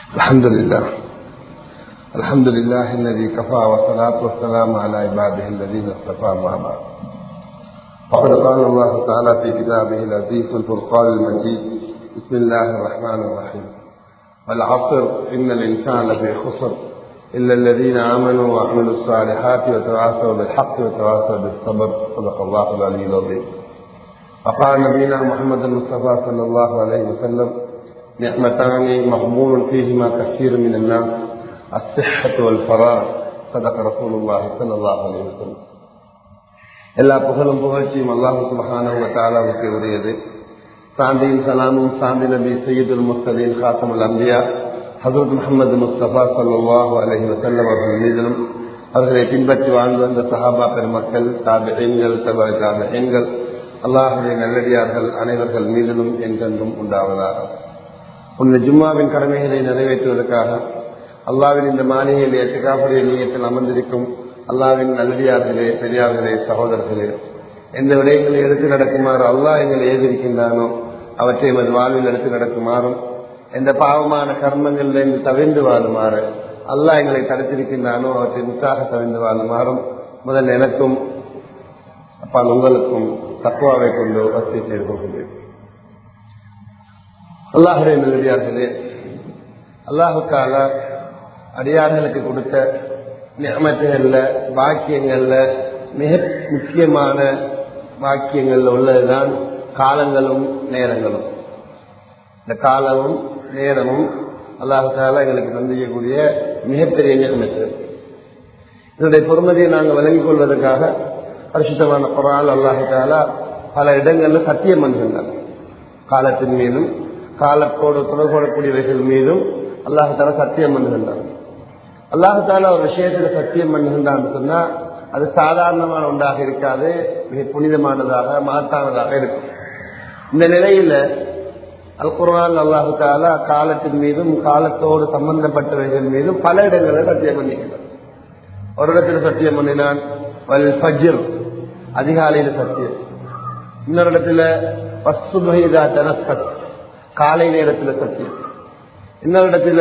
الحمد لله الحمد لله الذي كفى والصلاة والسلام على عباده الذين اصطفى ما بعد فقد قال الله تعالى في كتابه العزيز الفرقان المجيد بسم الله الرحمن الرحيم والعصر إن الإنسان لفي خسر إلا الذين آمنوا وعملوا الصالحات وتواصوا بالحق وتواصوا بالصبر صدق الله العلي العظيم وقال نبينا محمد المصطفى صلى الله عليه وسلم نعمتان مغبون فيهما كثير من الناس الصحة والفراغ صدق رسول الله صلى الله عليه وسلم எல்லா புகழும் புகழ்ச்சியும் அல்லாஹு சுபஹானஹு தஆலாவுக்கு உரியது சாந்தியும் சலாமும் சாந்தி நபி சையீதுல் முஸ்தலீன் காத்தமுல் அம்பியா ஹசரத் முகமது முஸ்தபா சல்லாஹு அலஹி வசல்லம் அவர்கள் மீதிலும் அவர்களை பின்பற்றி வாழ்ந்து வந்த சஹாபா பெருமக்கள் தாபிகள் தபா தாபிகள் அல்லாஹுடைய நல்லடியார்கள் அனைவர்கள் மீதிலும் என்றென்றும் உண்டாவதாக உன்னை ஜும்மாவின் கடமைகளை நிறைவேற்றுவதற்காக அல்லாவின் இந்த மாளிகையில் எட்டுக்காப்புடைய நீயத்தில் அமர்ந்திருக்கும் அல்லாவின் நல்லடியார்களே பெரியார்களே சகோதரர்களே எந்த விடயங்களை எடுத்து நடக்குமாறு அல்லாஹ் எங்களை ஏதிருக்கின்றானோ அவற்றை எமது வாழ்வில் எடுத்து நடக்குமாறும் எந்த பாவமான கர்மங்களில் இருந்து தவிர்ந்து வாழுமாறு அல்லாஹ் எங்களை தடுத்திருக்கின்றானோ அவற்றை முற்றாக தவிர்ந்து வாழுமாறும் முதல் எனக்கும் அப்பால் உங்களுக்கும் தக்குவாவை கொண்டு வசதி செய்து கொள்கின்றேன் அல்லாஹுடைய நல்லடியார்களே அல்லாஹுக்கால அடியார்களுக்கு கொடுத்த நியமத்துகள்ல பாக்கியங்கள்ல மிக முக்கியமான பாக்கியங்கள்ல உள்ளதுதான் காலங்களும் நேரங்களும் இந்த காலமும் நேரமும் அல்லாஹால எங்களுக்கு சந்திக்கக்கூடிய மிகப்பெரிய நியமத்து இதனுடைய பொறுமதியை நாங்கள் விளங்கிக் கொள்வதற்காக பரிசுத்தமான குரால் அல்லாஹால பல இடங்கள்ல சத்தியம் பண்ணுகின்றார் காலத்தின் மீதும் காலத்தோடு தொடர்படக்கூடியவைகள் மீதும் அல்லாஹால சத்தியம் பண்ணுகின்றார் அல்லாஹால ஒரு விஷயத்துல சத்தியம் பண்ணுகின்றான்னு சொன்னா அது சாதாரணமான ஒன்றாக இருக்காது மிக புனிதமானதாக மகத்தானதாக இருக்கும் இந்த நிலையில அல் குர்ஆன் அல்லாஹு தாலா காலத்தின் மீதும் காலத்தோடு சம்பந்தப்பட்டவைகள் மீதும் பல இடங்களில் சத்தியம் பண்ணிக்கிறார் ஒரு இடத்துல சத்தியம் பண்ணினான் வல் ஃபஜ்ர் அதிகாலையில சத்தியம் இன்னொரு இடத்துல பசுமைதா தனஸ்கத் காலை நேரத்துல சத்தியம் இன்னொரு இடத்துல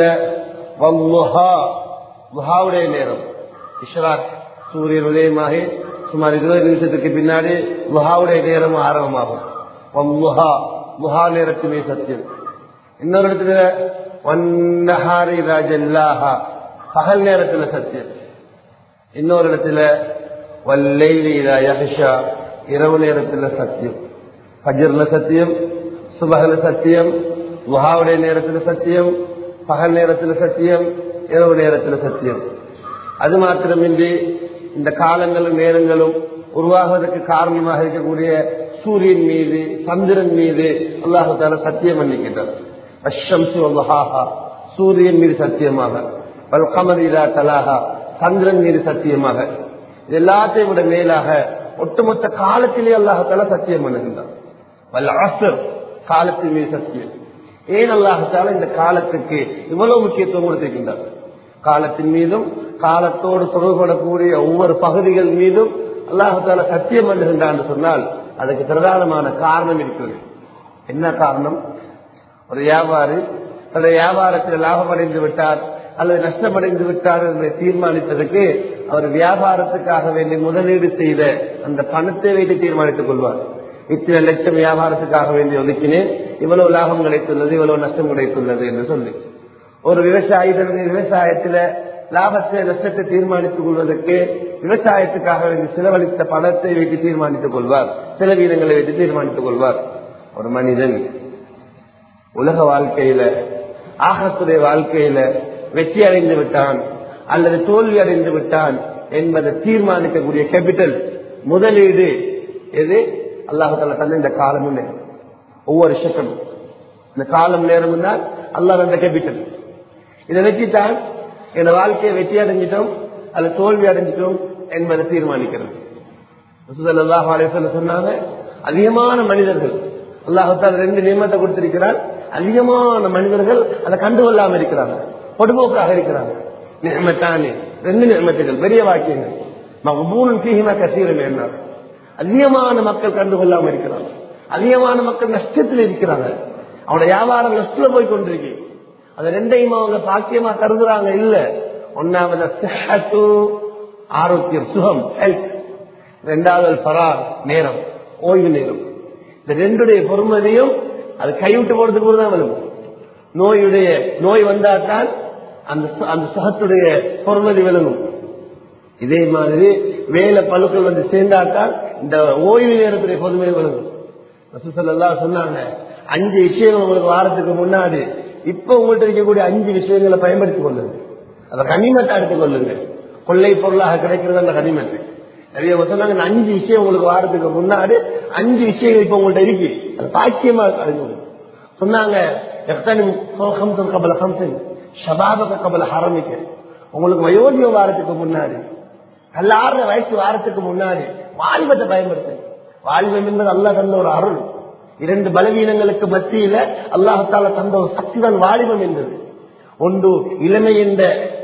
குஹாவுடைய நேரம் இஷ்ராக் சூரியன் உதயமாகி சுமார் இருபது நிமிஷத்துக்கு பின்னாடி குஹாவுடைய நேரம் ஆரம்பமாகும் முஹா முஹா நேரத்துமே சத்தியம் இன்னொரு இடத்துல வன்னஹாரி ராஜல்லாஹா பகல் நேரத்துல சத்தியம் இன்னொரு இடத்துல வல்லைலா யஹ்ஷா இரவு நேரத்துல சத்தியம் ஃபஜ்ர்ல சத்தியம் சுபகல சத்தியம் முஹாவுடைய நேரத்துல சத்தியம் பகல் நேரத்துல சத்தியம் இரவு நேரத்துல சத்தியம் அது மாத்திரமின்றி இந்த காலங்களும் நேரங்களும் உருவாகுவதற்கு காரணமாக இருக்கக்கூடிய சூரியன் மீது சந்திரன் மீது அல்லாஹால சத்தியம் பண்ணிக்கிட்டார் அஷம்சு வஹாஹா சூரியன் மீது சத்தியமாக கமரிலா தலாஹா சந்திரன் மீது சத்தியமாக இது எல்லாத்தையும் விட மேலாக ஒட்டுமொத்த காலத்திலே அல்லாஹால சத்தியம் பண்ணுகின்றார் வல் அசர் காலத்தின் மீது சத்தியம் ஏன் அல்லாஹால இந்த காலத்துக்கு இவ்வளவு முக்கியத்துவம் கொடுத்திருக்கின்றார் காலத்தின் மீதும் காலத்தோடு தொடர்படக்கூடிய ஒவ்வொரு பகுதிகள் மீதும் அல்லாஹால சத்தியம் பண்ணுகின்றான் சொன்னால் அதுக்கு பிரதானமான காரணம் இருக்கிறது என்ன காரணம் ஒரு வியாபாரி தன்னுடைய வியாபாரத்தில் லாபம் அடைந்து விட்டார் அல்லது நஷ்டமடைந்து விட்டார் என்பதை தீர்மானித்ததுக்கு அவர் வியாபாரத்துக்காக வேண்டி முதலீடு செய்த அந்த பணத்தை வைத்து தீர்மானித்துக் கொள்வார் இத்தனை லட்சம் வியாபாரத்துக்காக வேண்டி ஒதுக்கினேன் இவ்வளவு லாபம் கிடைத்துள்ளது இவ்வளவு நஷ்டம் கிடைத்துள்ளது என்று சொல்லி ஒரு விவசாயி தன்னுடைய விவசாயத்துல லாபத்தை நஷ்டத்தை தீர்மானித்துக் கொள்வதற்கு விவசாயத்துக்காக வேண்டி செலவழித்த பணத்தை வைத்து தீர்மானித்துக் கொள்வார் செலவீனங்களை வைத்து தீர்மானித்துக் கொள்வார் ஒரு மனிதன் உலக வாழ்க்கையில ஆகத்துடைய வாழ்க்கையில வெற்றி அடைந்து விட்டான் அல்லது தோல்வி அடைந்து விட்டான் என்பதை தீர்மானிக்கக்கூடிய கேபிட்டல் முதலீடு எது அல்லாஹால தந்த இந்த காலமும் நேரம் ஒவ்வொரு செகண்டும் இந்த காலம் நேரம் தான் அல்லாஹ் அந்த கேபிட்டல் இதை வச்சுத்தான் இந்த வாழ்க்கையை வெற்றி அடைஞ்சிட்டோம் அல்லது தோல்வி அடைஞ்சிட்டோம் என்பதை தீர்மானிக்கிறது சொன்னாங்க அதிகமான மனிதர்கள் அல்லாஹால ரெண்டு நியமத்தை கொடுத்திருக்கிறார் அதிகமான மனிதர்கள் அதை கண்டுகொள்ளாம இருக்கிறாங்க பொடுபோக்காக இருக்கிறாங்க நியமத்தானே ரெண்டு நியமத்துகள் பெரிய வாக்கியங்கள் மகபூன் சீகிமா கசீரம் என்ன அதிகமான மக்கள் கண்டுகொள்ளாம இருக்கிறாங்க அதிகமான மக்கள் நஷ்டத்தில் இருக்கிறாங்க அவனோட வியாபாரம் நஷ்டத்துல போய் கொண்டிருக்கு அது ரெண்டையும் அவங்க பாக்கியமா கருதுறாங்க இல்ல ஒன்னாவது சிஹத்து ஆரோக்கியம் சுகம் ஹெல்த் ரெண்டாவது பரார் நேரம் ஓய்வு நேரம் இந்த ரெண்டுடைய பொறுமதியும் அது கைவிட்டு போறதுக்கு கூட தான் வரும் நோயுடைய நோய் வந்தால்தான் அந்த சு- அந்த சுகத்துடைய பொறுமதி விளங்கும் இதே மாதிரி வேலை பழுக்கள் வந்து சேர்ந்தால்தான் இந்த ஓய்வு நேரத்துடைய பொறுமை விளங்கும் ரசூலுல்லாஹ் சொன்னாங்க அஞ்சு விஷயங்கள் உங்களுக்கு வாரத்துக்கு முன்னாடி இப்ப உங்கள்கிட்ட இருக்கக்கூடிய அஞ்சு விஷயங்களை பயன்படுத்திக் கொள்ளுங்க அதை கனிமத்தை எடுத்துக் கொள்ளுங்க கொள்ளை பொருளாக கிடைக்கிறது அந்த கனிமத்தை நிறைய பேர் சொன்னாங்க இந்த அஞ்சு விஷயம் உங்களுக்கு வாரத்துக்கு முன்னாடி அஞ்சு விஷயங்கள் இப்ப உங்கள்ட்ட இருக்கு அது பாக்கியமா அறிஞ்சு சொன்னாங்க எத்தனை ஹம்சன் கபல ஹம்சன் ஷபாபக கபல ஹரமிக்க உங்களுக்கு வயோதிக வாரத்துக்கு முன்னாடி கல்லாறுற வயசு வாரத்துக்கு முன்னாடி வாலிபத்தை பயன்படுத்து வாலிபம் என்பது அல்லாஹ் தந்த ஒரு அருள் இரண்டு பலவீனங்களுக்கு மத்தியில அல்லாஹால தந்த ஒரு சக்தி தான் வாலிபம் என்பது ஒன்று இளமை என்ற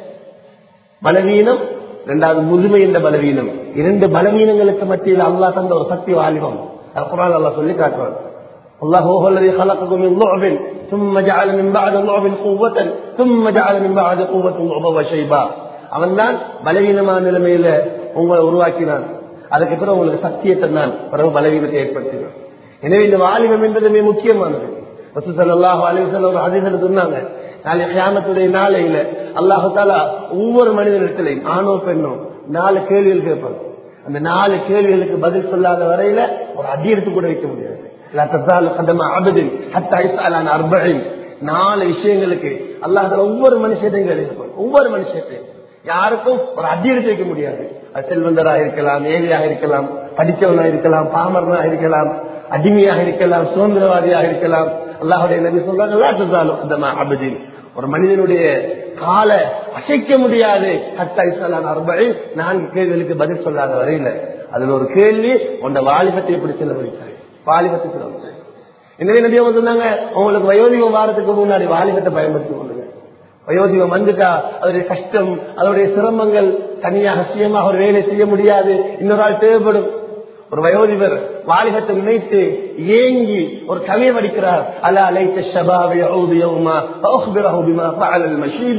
பலவீனம் இரண்டாவது முதுமை என்ற பலவீனம் இரண்டு பலவீனங்களுக்கு மத்தியில் அல்லாஹ் தந்த ஒரு சக்தி வாலிபம் அது குரான் அல்லாஹ் சொல்லி காட்டுவான் الله هو الذي خلقكم من ضعف ثم جعل من بعد ضعف قوة ثم جعل من بعد قوة ضعفا وشيبا அவன் தான் பலவீனமான நிலைமையில உங்களை உருவாக்கினான் அதுக்கு பிறகு உங்களுக்கு சக்தியை தந்தான் பிறகு பலவீனத்தை ஏற்படுத்தினான் எனவே இந்த வாலிபம் என்பது மிக முக்கியமானது ரசூலுல்லாஹி அலைஹி வஸல்லம் ஒரு ஹதீஸ்ல சொன்னாங்க நாளை கியாமத்துடைய நாளையில அல்லாஹு தாலா ஒவ்வொரு மனிதனிடத்திலையும் ஆணோ பெண்ணோ நாலு கேள்விகள் கேட்பாங்க அந்த நாலு கேள்விகளுக்கு பதில் சொல்லாத வரையில ஒரு அடி எடுத்து கூட வைக்க முடியாது லா தஸாலு கதம அபதின் ஹத்தா யஸ்அல் அன் அர்பஇன். நாலு விஷயங்களுக்கு அல்லாஹ் தாலா ஒவ்வொரு மனுஷத்தையும் கேள்வி ஒவ்வொரு மனுஷத்தையும் யாருக்கும் ஒரு அடி எடுத்து வைக்க முடியாது அது செல்வந்தராக இருக்கலாம் ஏழையாக இருக்கலாம் படித்தவனாக இருக்கலாம் பாமரனாக இருக்கலாம் அடிமையாக இருக்கலாம் சுதந்திரவாதியாக இருக்கலாம் அல்லாஹுடைய நபி சொல்றாங்க "லா தஸாலு கதம அபதின்." ஒரு மனிதனுடைய கால அசைக்க முடியாது ஹத்தா இஸ்லான் அறுபடி நான்கு கேள்விகளுக்கு பதில் சொல்லாத வரையில அதுல ஒரு கேள்வி உண்ட வாலிபத்தை எப்படி செலவழித்தாய் வாலிபத்தை செலவழித்தாய் எனவே நபி அவங்க சொன்னாங்க உங்களுக்கு வயோதிகம் வாரத்துக்கு முன்னாடி வாலிபத்தை பயன்படுத்திக் கொள்ளுங்க வயோதிகம் வந்துட்டா அதோடைய கஷ்டம் அதோடைய சிரமங்கள் தனியாக சுயமாக ஒரு வேலை செய்ய முடியாது இன்னொரு ஆள் தேவைப்படும் ஒரு வயோதிபர் வாலிபத்தை நினைத்து ஏங்கி ஒரு கவியை படிக்கிறார் அலா லைத்த ஷபாபி யஊது யௌமா ஃபஅخبره بما فعل المشيب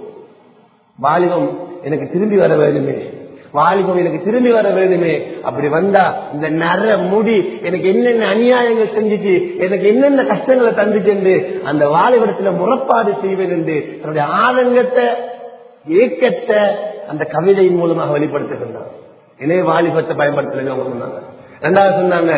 வாலிபம் எனக்கு திரும்பி வர வேண்டுமே வாலிபம் எனக்கு திரும்பி வர வேண்டுமே அப்படி வந்தா இந்த நர முடி எனக்கு என்னென்ன அநியாயங்கள் செஞ்சுச்சு எனக்கு என்னென்ன கஷ்டங்களை தந்துச்சு என்று அந்த வாலிபடத்துல முறப்பாடு செய்வேன் என்று தன்னுடைய ஆதங்கத்தை ஏக்கத்தை அந்த கவிதையின் மூலமாக வெளிப்படுத்துகின்றார் எனவே வாலிபத்தை பயன்படுத்தல அவங்க சொன்னாங்க ரெண்டாவது சொன்னாங்க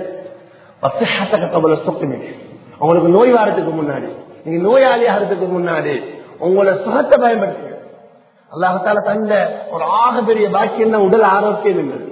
வசஹத்தக கபல சொக்குமே உங்களுக்கு நோய் வாரத்துக்கு முன்னாடி நீங்க நோயாளி ஆகிறதுக்கு முன்னாடி உங்களோட சுகத்தை பயன்படுத்துங்க அல்லாஹால தந்த ஒரு ஆக பெரிய பாக்கியம் தான் உடல் ஆரோக்கியம் என்பது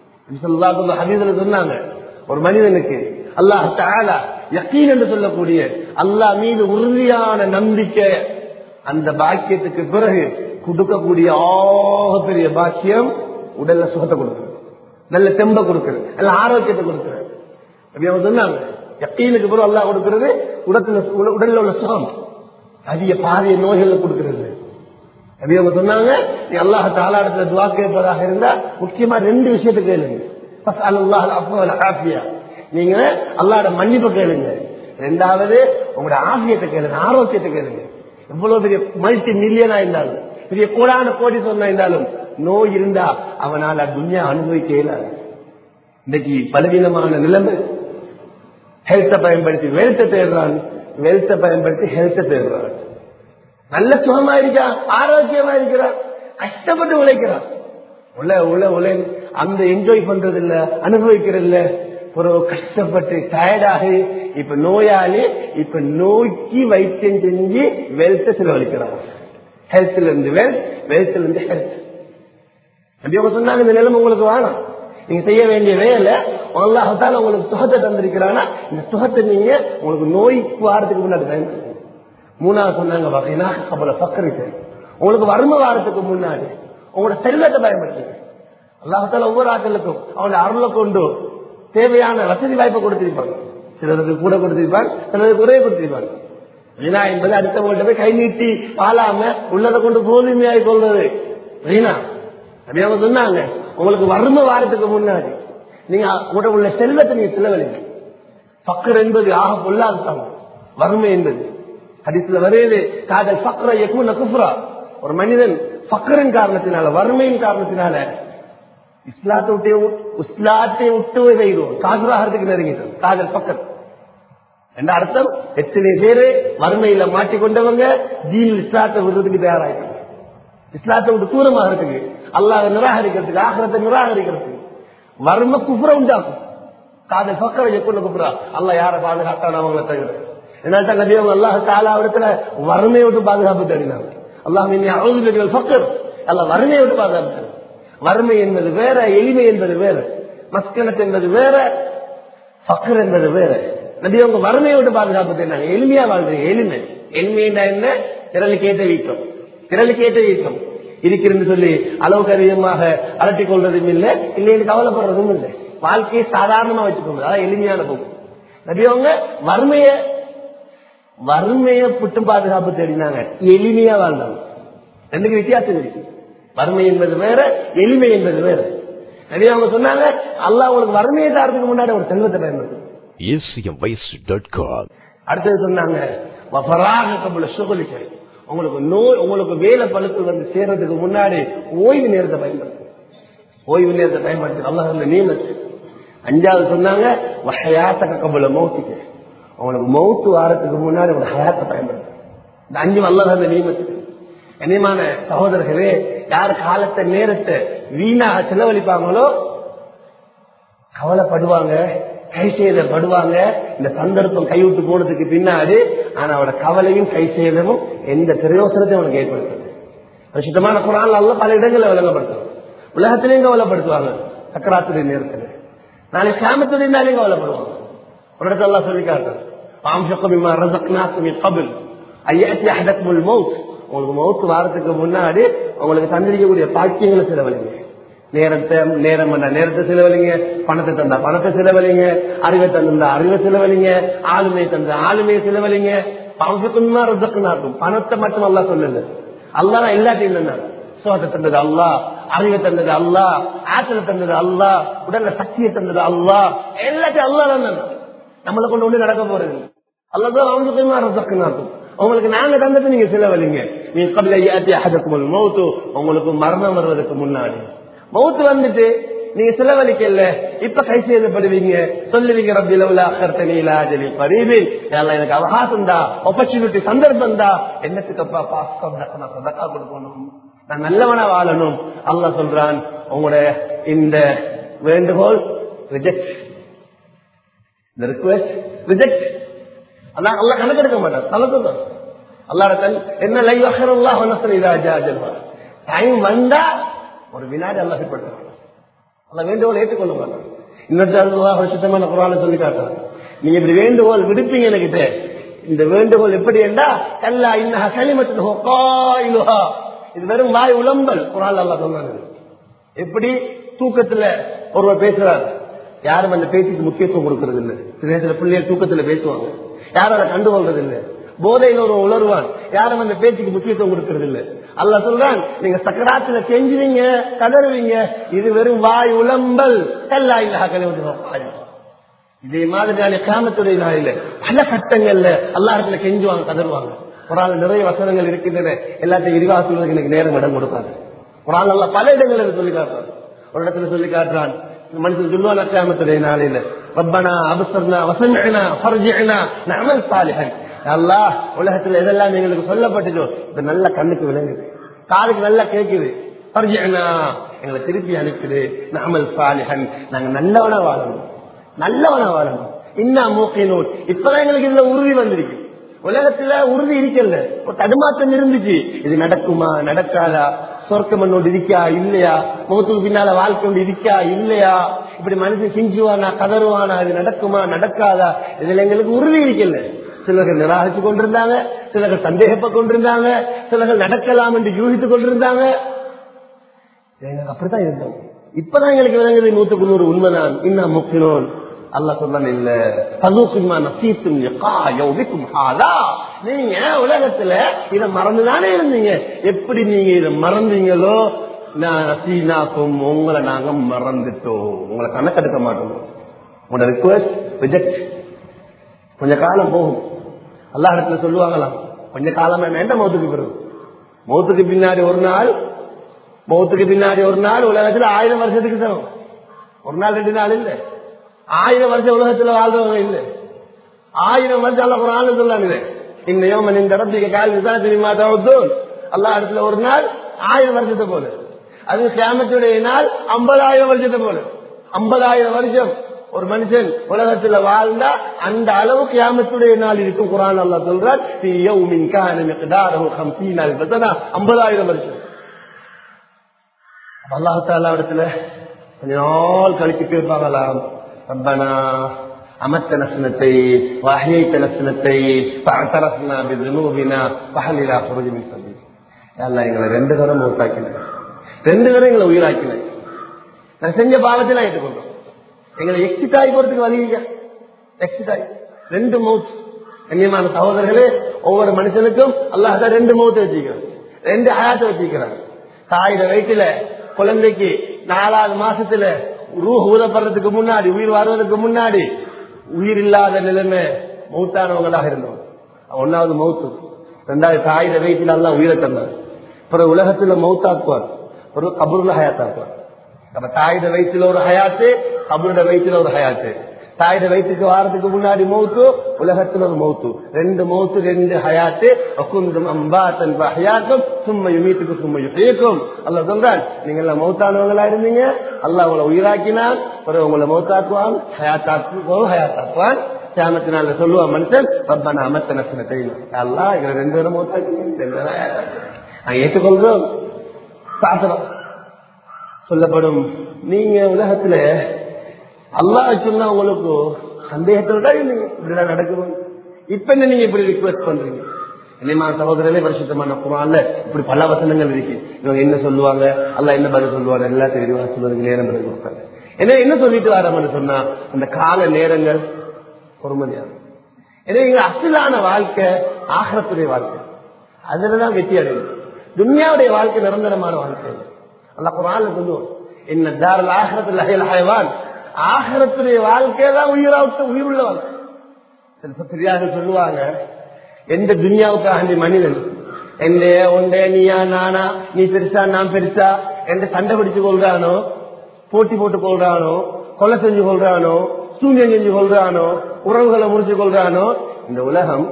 ஹதீதுல சொன்னாங்க ஒரு மனிதனுக்கு அல்லாஹ் தாலா யக்கீன் என்று சொல்லக்கூடிய அல்லாஹ் மீது உறுதியான நம்பிக்கை அந்த பாக்கியத்துக்கு பிறகு கொடுக்கக்கூடிய ஆக பெரிய பாக்கியம் உடல்ல சுகத்தை கொடுக்குறது நல்ல தெம்ப கொடுக்குறது நல்ல ஆரோக்கியத்தை கொடுக்குறது அப்படி அவங்க சொன்னாங்க யக்கீனுக்கு பிறகு அல்லாஹ் கொடுக்கிறது உடத்துல உடல்ல உள்ள சுகம் அதிக பாரிய நோய்களை கொடுக்கிறது அப்படி அவங்க சொன்னாங்க நீ அல்லாஹ் தாலாடத்துல துவா கேட்பதாக இருந்தா முக்கியமா ரெண்டு விஷயத்தை கேளுங்க ஃபஸ்ட் அல்லாஹ் அஃபுவல் ஆஃபியா நீங்க அல்லாஹ்ட மன்னிப்பு கேளுங்க ரெண்டாவது உங்களோட ஆஃபியத்தை கேளுங்க ஆரோக்கியத்தை கேளுங்க எவ்வளவு பெரிய மல்டி மில்லியனா இருந்தாலும் பெரிய கோடான கோடி சொன்னா இருந்தாலும் நோய் இருந்தா அவனால துன்யா அனுபவிக்க இயலாது இன்னைக்கு பலவீனமான நிலைமை ஹெல்த்தை பயன்படுத்தி வெல்த்தை தேடுறான் வெல்த்தை பயன்படுத்தி ஹெல்த்தை தேடுறான் நல்ல சுகமா இருக்கா ஆரோக்கியமா இருக்கிறான் கஷ்டப்பட்டு உழைக்கிறான் உள்ள உள்ள உழை அந்த என்ஜாய் பண்றது இல்ல அனுபவிக்கிறது இல்ல ஒரு கஷ்டப்பட்டு டயர்டாகி இப்ப நோயாளி இப்ப நோய்க்கு வைத்தியம் செஞ்சு வெல்த்தை செலவழிக்கிறான் ஹெல்த்ல இருந்து வெல்த் வெல்த்ல இருந்து ஹெல்த் அப்படி அவங்க சொன்னாங்க இந்த நிலைமை உங்களுக்கு வேணாம் நீங்க செய்ய வேண்டிய வேலை அல்லாஹால உங்களுக்கு சுகத்தை தந்திருக்கிறானா இந்த சுகத்தை நீங்க உங்களுக்கு நோய்க்கு வாரத்துக்கு முன்னாடி பயன்படுத்துங்க மூணாவது சொன்னாங்க வகைனா கபல சக்கரிக்கு உங்களுக்கு வறுமை வாரத்துக்கு முன்னாடி உங்களோட செல்வத்தை பயன்படுத்துங்க அல்லாஹால ஒவ்வொரு ஆட்களுக்கும் அவனுடைய அருளை கொண்டு தேவையான வசதி வாய்ப்பை கொடுத்திருப்பாங்க சிலருக்கு கூட கொடுத்திருப்பாங்க சிலருக்கு குறைய கொடுத்திருப்பாங்க வீணா என்பது அடுத்தவங்கள்ட்ட போய் கை நீட்டி வாழாம உள்ளதை கொண்டு போதுமையாய் கொள்றது வீணா அப்படி அவங்க சொன்னாங்க உங்களுக்கு வறுமை வாரத்துக்கு முன்னாடி நீங்க உங்களோட உள்ள செல்வத்தை நீங்க செலவழிங்க பக்கர் என்பது ஆக பொல்லாத வறுமை என்பது ஹதீஸ்ல வருது காதல் ஃபக்ர யகுன குஃப்ரா ஒரு மனிதன் ஃபக்ரின் காரணத்தினால வறுமையின் காரணத்தினால இஸ்லாத்தை விட்டு இஸ்லாத்தை விட்டு செய்வோம் காதலாகிறதுக்கு நெருங்கிட்டோம் காதல் பக்கர் என்ற அர்த்தம் எத்தனை பேரு வறுமையில மாட்டிக்கொண்டவங்க ஜீன் இஸ்லாத்தை விடுறதுக்கு தயாராயிட்டாங்க இஸ்லாத்தை விட்டு தூரமாக இருக்குது அல்லாஹ் நிராகரிக்கிறதுக்கு ஆகிரத்தை நிராகரிக்கிறதுக்கு வறுமை குப்புற உண்டாக்கும் காதல் பக்கரை எப்பொழுது குப்புறா அல்லாஹ் யாரை பாதுகாத்தான அவங்கள தவிர என்னால நபி அவங்க அல்லாஹ் தாலா இடத்துல வறுமையை விட்டு பாதுகாப்பு தேடினாங்க அல்லாஹ் மின்னி அழுது பக்கர் அல்லாஹ் வறுமையை விட்டு பாதுகாப்பு தேடினாங்க. வறுமை என்பது வேற எளிமை என்பது வேற மஸ்கனத் என்பது வேற பக்கர் என்பது வேற நபி அவங்க வறுமையை விட்டு பாதுகாப்பு தேடினாங்க எளிமையா வாழ்றீங்க எளிமை எளிமைன்னா என்ன திரளுக்கு ஏற்ற வீக்கம் திரளுக்கு ஏற்ற வீக்கம் இருக்கிறது சொல்லி அளவுக்கு அதிகமாக அலட்டிக் கொள்றதும் இல்லை இல்லைன்னு கவலைப்படுறதும் இல்லை வாழ்க்கையை சாதாரணமா வச்சுக்கோங்க அதான் எளிமையான போக்கு நபி அவங்க வறுமைய வறுமைய புட்டு பாதுகாப்பு தேடினாங்க எளிமையா வாழ்ந்தாங்க ரெண்டுக்கு வித்தியாசம் இருக்கு வறுமை என்பது வேற எளிமை என்பது வேற நபி அவங்க சொன்னாங்க அல்லாஹ் உங்களுக்கு வறுமையை தாரதுக்கு முன்னாடி ஒரு செல்வத்தை பயன்படுத்தும் acmvoice.com. அடுத்தது சொன்னாங்க வஃபராக கபுல சுகலிக்க உங்களுக்கு நோய் உங்களுக்கு வேலை பழுத்து வந்து சேர்றதுக்கு முன்னாடி ஓய்வு நேரத்தை பயன்படுத்து ஓய்வு நேரத்தை பயன்படுத்தி அல்லாஹ் அந்த நியமத்து அஞ்சாவது சொன்னாங்க வஹயாத்தக கபுல மௌத்திக்க உங்களுக்கு மௌத்து வாரத்துக்கு முன்னாடி உங்க ஹயாத்தை பயன்படுத்து இந்த அஞ்சு அல்லாஹ் அந்த நியமத்து கண்ணியமான சகோதரர்களே யார் காலத்தை நேரத்தை வீணாக செலவழிப்பாங்களோ கவலைப்படுவாங்க கை செய்தப்படுவாங்க இந்த சந்தர்ப்பம் கைவிட்டு போனதுக்கு பின்னாடி ஆனா அவட கவலையும் கை செய்தமும் எந்த பிரயோசனத்தையும் அவனுக்கு ஏற்படுத்துது சுத்தமான குரான் அல்ல பல இடங்களில் விளங்கப்படுத்தும் உலகத்திலையும் கவலைப்படுத்துவாங்க சக்கராத்துடைய நேரத்தில் நாளை சாமத்துடைய நாளையும் கவலைப்படுவாங்க ஒரு இடத்துல எல்லாம் சொல்லி காட்டுறேன் பாம்சக்கமிமா ரசக்னாக்குமி கபில் ஐயாச்சி அடக்குமுல் மவுத் உங்களுக்கு மவுத்து வாரத்துக்கு முன்னாடி உங்களுக்கு தந்திரிக்கக்கூடிய பாக்கியங்களை செலவழிங்க நேரத்தை நேரம் பண்ண நேரத்தை செலவழிங்க பணத்தை தந்தா பணத்தை செலவழிங்க அறிவை தந்தா அறிவை செலவழிங்க ஆளுமை தந்த ஆளுமையை செலவழிங்க பணத்துக்குன்னா ரசக்குனாக்கும் பணத்தை மட்டும் அல்லா சொல்லல அல்லா எல்லாத்தையும் தந்தாங்க சோகத்தை தந்தது அல்லா அறிவை தந்தது அல்லா ஆற்றலை தந்தது அல்லா உடல்ல சக்தியை தந்தது அல்லா எல்லாத்தையும் அல்லா தான் தந்தான் நம்மளை கொண்டு ஒண்ணு நடக்க போறது அல்லதான் அவங்களுக்கு ரசக்குனாக்கும் உங்களுக்கு நாங்க தந்தது நீங்க செலவழிங்க நீ கபில அஹதக்கும் மௌத்து உங்களுக்கு மரணம் வருவதற்கு முன்னாடி மௌத்து வந்துட்டு நீங்க செலவழிக்கல இப்ப கை செய்தப்படுவீங்க சொல்லுவீங்க ரப்பி லவ்லா அக்கர்த்தனி லாஜலி பரீபில் எல்லாம் எனக்கு அவகாசம் தான் ஆப்பர்ச்சுனிட்டி சந்தர்ப்பம் தான் என்னத்துக்கப்பா பாஸ்கம் நான் சதக்கா கொடுக்கணும் நான் நல்லவனா வாழணும் அல்லாஹ் சொல்றான் உங்களோட இந்த வேண்டுகோள் ரிஜெக்ட் இந்த ரிக்வெஸ்ட் ரிஜெக்ட் அல்லாஹ் அல்லாஹ் கணக்கெடுக்க மாட்டார் கலந்துதான் அல்லாட தன் என்ன லை அல்லாஹ் டைம் வந்தா ஒரு வினாடி அல்லாஹ் படுத்துறான் அல்ல வேண்டுகோள் ஏற்றுக்கொள்ள மாட்டான் இன்னொரு அல்லாஹ் சுத்தமான குரான சொல்லி காட்டுறான் நீங்க இப்படி வேண்டுகோள் விடுப்பீங்க என்கிட்ட இந்த வேண்டுகோள் எப்படி என்றா கல்லா இன்னஹா கலிமத்து ஹொக்காயிலுஹா இது வெறும் வாய் உளம்பல் குரான் அல்லாஹ் சொன்னாங்க எப்படி தூக்கத்துல ஒருவர் பேசுறார் யாரும் அந்த பேச்சுக்கு முக்கியத்துவம் கொடுக்கறது இல்ல சில நேரத்துல பிள்ளைகள் தூக்கத்துல பேசுவாங்க யாரும் அதை கண்டுகொள்றது இல்ல போதையில் ஒரு உணர்வான் யாரும் அந்த பேச்சுக்கு முக்கியத்துவம் கொடுக்கறது இல்ல அல்ல சொல்றான் நீங்க சக்கராத்துல செஞ்சுவீங்க கதறுவீங்க இது வெறும் வாய் உளம்பல் கல்லா இல்லா கழிவு இதே மாதிரியான கிராமத்துடைய நாளில பல கட்டங்கள்ல எல்லா கெஞ்சுவாங்க கதறுவாங்க ஒரு ஆள் நிறைய வசனங்கள் இருக்கின்றன எல்லாத்தையும் விரிவாக சொல்வதற்கு எனக்கு நேரம் இடம் கொடுக்காது ஒரு ஆள் அல்ல பல இடங்களில் சொல்லி காட்டுறான் ஒரு இடத்துல சொல்லி காட்டுறான் மனுஷன் சொல்லுவான் அக்கியாமத்துடைய நாளில ரப்பனா அபசர்னா வசமினா ஃபர்ஜினா நமல் சாலிஹன் அல்லாஹ் உலகத்துல எதெல்லாம் எங்களுக்கு சொல்லப்பட்டதோ இது நல்ல கண்ணுக்கு விளங்குது காதுக்கு நல்லா கேட்குது ஃபர்ஜினா எங்களை திருப்பி அனுப்புது நமல் சாலிஹன் நாங்க நல்லவனா வாழணும் நல்லவனா வாழணும் இன்னா மூக்கினோட் இப்பதான் எங்களுக்கு இதுல உறுதி வந்திருக்கு உலகத்துல உறுதி இருக்கல ஒரு தடுமாற்றம் இருந்துச்சு இது நடக்குமா நடக்காதா சொர்க்கம் ஒன்று இருக்கா இல்லையா முகத்துக்கு பின்னால வாழ்க்கை ஒன்று இருக்கா இல்லையா இப்படி மனுஷன் கிஞ்சுவானா கதறுவானா இது நடக்குமா நடக்காதா இதுல எங்களுக்கு உறுதி இருக்கல சிலர்கள் நிராகரித்து கொண்டிருந்தாங்க சிலர்கள் சந்தேகப்பட்டு கொண்டிருந்தாங்க சிலர்கள் நடக்கலாம் என்று யூகித்துக் கொண்டிருந்தாங்க எங்களுக்கு அப்படித்தான் இருந்தோம் இப்பதான் எங்களுக்கு விளங்குது நூத்துக்கு நூறு உண்மைதான் இன்னும் முக்கினோன் அல்லா சொல்றான் இல்ல பதுக்குமா நசீத்தும் யௌபிக்கும் ஹாதா நீங்க உலகத்துல இத மறந்துதானே இருந்தீங்க எப்படி நீங்க இத மறந்தீங்களோ நான் நசீனாக்கும் உங்களை நாங்க மறந்துட்டோம் உங்களை கணக்கெடுக்க மாட்டோம் உங்களோட ரிக்வஸ்ட் ரிஜெக்ட் கொஞ்ச காலம் போகும் அல்லா இடத்துல சொல்லுவாங்களாம் கொஞ்ச காலமா வேண்டாம் மௌத்துக்கு பிறகு மௌத்துக்கு பின்னாடி ஒரு நாள் மௌத்துக்கு பின்னாடி ஒரு நாள் உலகத்துல ஆயிரம் வருஷத்துக்கு சமம் ஒரு நாள் ரெண்டு நாள் இல்ல ஆயிரம் வருஷம் உலகத்துல வாழ்றவங்க இல்ல ஆயிரம் வருஷம் அல்ல ஒரு ஆள் சொல்லாங்க இன்னையும் இந்த இடத்துக்கு கால் விசாரணை தெரியுமா தவிர்த்தோம் அல்லா இடத்துல ஒரு நாள் ஆயிரம் வருஷத்தை போல அது கிராமத்துடைய நாள் ஐம்பதாயிரம் வருஷத்தை போல ஐம்பதாயிரம் வருஷம் ஒரு மனுஷன் உலகத்துல வாழ்ந்தா அந்த அளவு கியாமத்துடைய நாள் இருக்கும் குரான் அல்லா சொல்றார் ஐம்பதாயிரம் வருஷம் அல்லாஹால இடத்துல கொஞ்ச நாள் கழிச்சு கேட்பாங்களாம் ரப்பனா அமத்த நசனத்தை வகையத்த நசனத்தை பரசனா பிதுனூபினா பகலிலா புரிஞ்சு சொல்லி எல்லாம் எங்களை ரெண்டு தரம் மூத்தாக்கினேன் ரெண்டு தரம் எங்களை உயிராக்கினேன் நான் செஞ்ச பாவத்தை நான் ஏற்றுக்கொண்டோம் எங்களை எக்ஸிட் ஆகி போறதுக்கு வழி இல்ல எக்ஸிட் ஆகி ரெண்டு மவுத் கண்ணியமான சகோதரர்களே ஒவ்வொரு மனுஷனுக்கும் அல்லாஹ் ரெண்டு மவுத்தை வச்சிருக்கிறான் ரெண்டு ஹயாத்தை வச்சிருக்கிறான் தாயிட வயிற்றுல குழந்தைக்கு நாலாவது மாசத்துல ரூஹ் ஊதப்படுறதுக்கு முன்னாடி உயிர் வருவதற்கு முன்னாடி உயிர் இல்லாத நிலைமை மௌத்தானவங்களாக இருந்தோம் ஒன்னாவது மௌத்து ரெண்டாவது தாயிட வயிற்றுல எல்லாம் உயிரை தந்தார் அப்புறம் உலகத்துல மௌத்தாக்குவார் ஒரு கபூர்ல ஹயாத்தாக்குவார் நம்ம தாயிட வயிற்றுல ஒரு ஹயாத்து கபருட வயிற்றுல ஒரு ஹயாத்து தாயிட வயிற்றுக்கு வாரத்துக்கு முன்னாடி மௌத்து உலகத்துல ஒரு மௌத்து ரெண்டு மௌத்து ரெண்டு ஹயாத்து அக்குந்தும் அம்பாத்தன் ஹயாத்தும் சும்மா யுமீத்துக்கு சும்மா யுகைக்கும் அல்ல சொல்றான் நீங்க எல்லாம் மௌத்தானவங்களா இருந்தீங்க அல்ல உங்களை உயிராக்கினான் ஒரு உங்களை மௌத்தாக்குவான் ஹயாத்தாக்குவோம் ஹயாத்தாக்குவான் கியாமத்தினால சொல்லுவான் மனுஷன் ரப்பன அமத்த நசனத்தை அல்லா எங்களை ரெண்டு பேரும் மௌத்தாக்கி ரெண்டு பேரும் நான் ஏற்றுக்கொள்றோம் சாத்திரம் சொல்லப்படும் நீங்க உலகத்துல அல்லாஹ் சொன்னா உங்களுக்கு சந்தேகத்தோட இப்படிதான் நடக்குது இப்ப என்ன நீங்க இப்படி ரிக்வெஸ்ட் பண்றீங்க என்னமா சகோதரர்களே பரிசுத்தமான குரான்ல இப்படி பல வசனங்கள் இருக்கு இவங்க என்ன சொல்லுவாங்க அல்ல என்ன பதில் சொல்லுவாங்க எல்லாத்தையும் விரிவாக சொல்றதுக்கு நேரம் பதில் கொடுப்பாங்க என்ன என்ன சொல்லிட்டு வரோம்னு சொன்னா அந்த கால நேரங்கள் பொறுமதியான எனவே இங்க அசலான வாழ்க்கை ஆகரத்துடைய வாழ்க்கை அதுலதான் வெற்றி அடையும் துன்யாவுடைய வாழ்க்கை நிரந்தரமான வாழ்க்கை அல்ல குரான்ல சொல்லுவோம் என்ன தாரல் ஆகரத்தில் அயல்ஹயவான் ஆகரத்துடைய வாழ்க்கை தான் உயிராவுக்கு உயிர் உள்ள வாழ்க்கை சில பெரியார்கள் சொல்லுவாங்க எந்த துன்யாவுக்காக மனிதன் எந்த ஒண்டே நீயா நானா நீ பெருசா நான் பெருசா எந்த சண்டை பிடிச்சு கொள்றானோ போட்டி போட்டு கொள்றானோ கொலை செஞ்சு கொள்றானோ சூன்யம் செஞ்சு கொள்றானோ உறவுகளை முறிச்சு கொள்றானோ இந்த உலகம்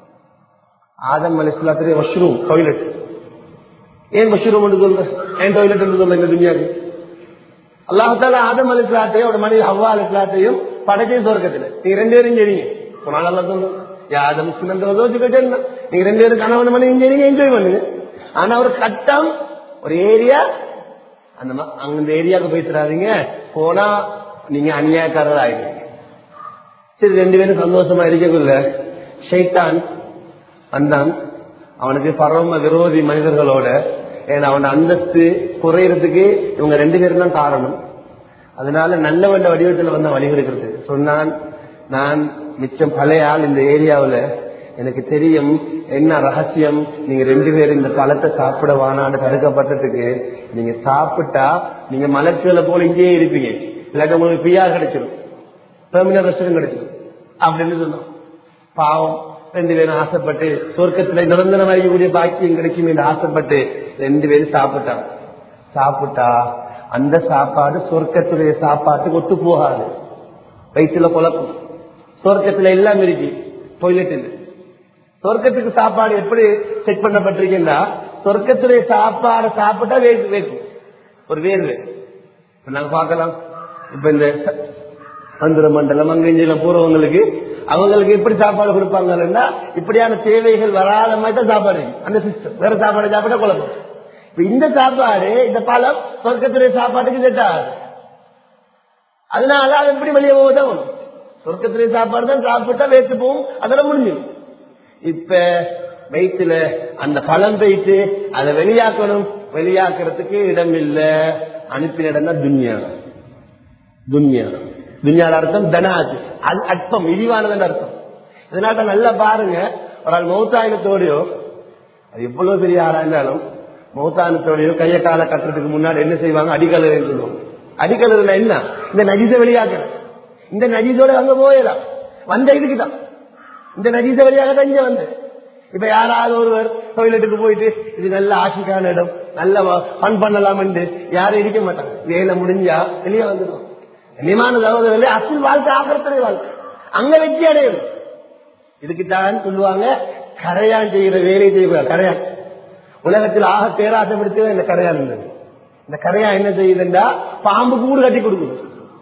ஆதம் அலிஸ்லாத்திலே வாஷ்ரூம் டாய்லெட் ஏன் மஷ்ரூம் என்று சொல்ற ஏன் டாய்லெட் என்று சொல்ல இந்த துணியாக்கு அல்லாஹால ஆதம் அலி இஸ்லாத்தையும் அவட மனைவி ஹவ்வா அலி இஸ்லாத்தையும் படைச்சே சொர்க்கத்துல நீங்க ரெண்டு பேரும் சரிங்க ஒரு நல்லா சொல்லுங்க யாத முஸ்லிம் யோசிச்சுக்கிட்டே நீங்க ரெண்டு பேரும் கணவன் மனைவி சரிங்க என்ஜாய் பண்ணுங்க ஆனா ஒரு கட்டம் ஒரு ஏரியா அந்த அந்த ஏரியாவுக்கு போய் தராதீங்க போனா நீங்க அநியாயக்காரர் ஆயிடுவீங்க சரி ரெண்டு பேரும் சந்தோஷமா இருக்கக்குள்ள ஷைத்தான் வந்தான் அவனுக்கு பரம விரோதி மனிதர்களோட ஏன்னா அவன் அந்தஸ்து குறையறதுக்கு இவங்க ரெண்டு பேரும் தான் காரணம் அதனால நல்ல வந்த வடிவத்தில் வந்த வழிகெடுக்கிறது சொன்னான் நான் மிச்சம் பழைய ஆள் இந்த ஏரியாவில் எனக்கு தெரியும் என்ன ரகசியம் நீங்க ரெண்டு பேரும் இந்த பழத்தை சாப்பிட வானான்னு தடுக்கப்பட்டதுக்கு நீங்க சாப்பிட்டா நீங்க மலர்ச்சியில போல இங்கேயே இருப்பீங்க இல்லாட்டி உங்களுக்கு பிஆர் கிடைச்சிடும் பெர்மினல் ரெஸ்டன் கிடைச்சிடும் அப்படின்னு சொன்னோம் பாவம் ரெண்டு பேரும் ஆசைப்பட்டு சொர்க்கத்துல நிரந்தரம் அறியக்கூடிய பாக்கியம் கிடைக்கும் என்று ஆசைப்பட்டு ரெண்டு பேரும் சாப்பிட்டாங்க சாப்பிட்டா அந்த சாப்பாடு சொர்க்கத்துடைய சாப்பாட்டுக்கு ஒத்து போகாது வயிற்றுல குழப்பம் சொர்க்கத்துல எல்லாம் இருக்கு டொய்லெட் இல்லை சொர்க்கத்துக்கு சாப்பாடு எப்படி செட் பண்ணப்பட்டிருக்குன்னா சொர்க்கத்துடைய சாப்பாடு சாப்பிட்டா வேர்க்கு வேர்க்கும் ஒரு வேர்வை நாங்க பார்க்கலாம் இப்ப இந்த மந்திர மண்டலம் அங்கெஞ்செல்லாம் போறவங்களுக்கு அவங்களுக்கு எப்படி சாப்பாடு கொடுப்பாங்கன்னா இப்படியான தேவைகள் வராத மாதிரி தான் சாப்பாடு அந்த சிஸ்டம் வேற சாப்பாடு சாப்பிட்டா குழப்பம் இப்ப இந்த சாப்பாடு இந்த பழம் சொர்க்கத்துடைய சாப்பாட்டுக்கு செட் ஆகாது அதனால அது எப்படி வெளியே போவதும் சொர்க்கத்துடைய சாப்பாடு தான் சாப்பிட்டா வேத்து போகும் அதெல்லாம் முடிஞ்சிடும் இப்ப வயிற்றுல அந்த பழம் வைத்து அதை வெளியாக்கணும் வெளியாக்குறதுக்கு இடம் இல்ல அனுப்பின இடம் தான் துன்யா துன்யா துன்யால அர்த்தம் தனாது அது அற்பம் இழிவானதுன்னு அர்த்தம் இதனால நல்லா பாருங்க ஒரு ஆள் மௌத்தாயினத்தோடையோ அது எவ்வளவு பெரிய ஆளா இருந்தாலும் மௌத்தானத்தோடையோ கைய கால கட்டுறதுக்கு முன்னாடி என்ன செய்வாங்க அடிக்கலர் சொல்லுவாங்க அடிக்கலர்ல என்ன இந்த நஜீச வெளியாக்குற இந்த நஜீசோட அங்க போயிடலாம் வந்த இதுக்குதான் இந்த நஜீச வழியாக தான் இங்க வந்து இப்ப யாராவது ஒருவர் டொய்லெட்டுக்கு போயிட்டு இது நல்ல ஆசிக்கான இடம் நல்ல ஃபன் பண்ணலாம் யாரும் இருக்க மாட்டாங்க வேலை முடிஞ்சா வெளியே வந்துடும் கண்ணியமான சகோதரர்களே அசுல் வாழ்க்கை ஆக்கிரத்தனை வாழ்க்கை அங்க வெற்றி அடையும் இதுக்குத்தான் சொல்லுவாங்க கரையான் செய்கிற வேலையை செய்யக்கூடாது கரையான் உலகத்தில் ஆக பேராசப்படுத்தது இந்த கரையான் இருந்தது இந்த கரையான் என்ன செய்யுதுண்டா பாம்பு கூடு கட்டி கொடுக்குது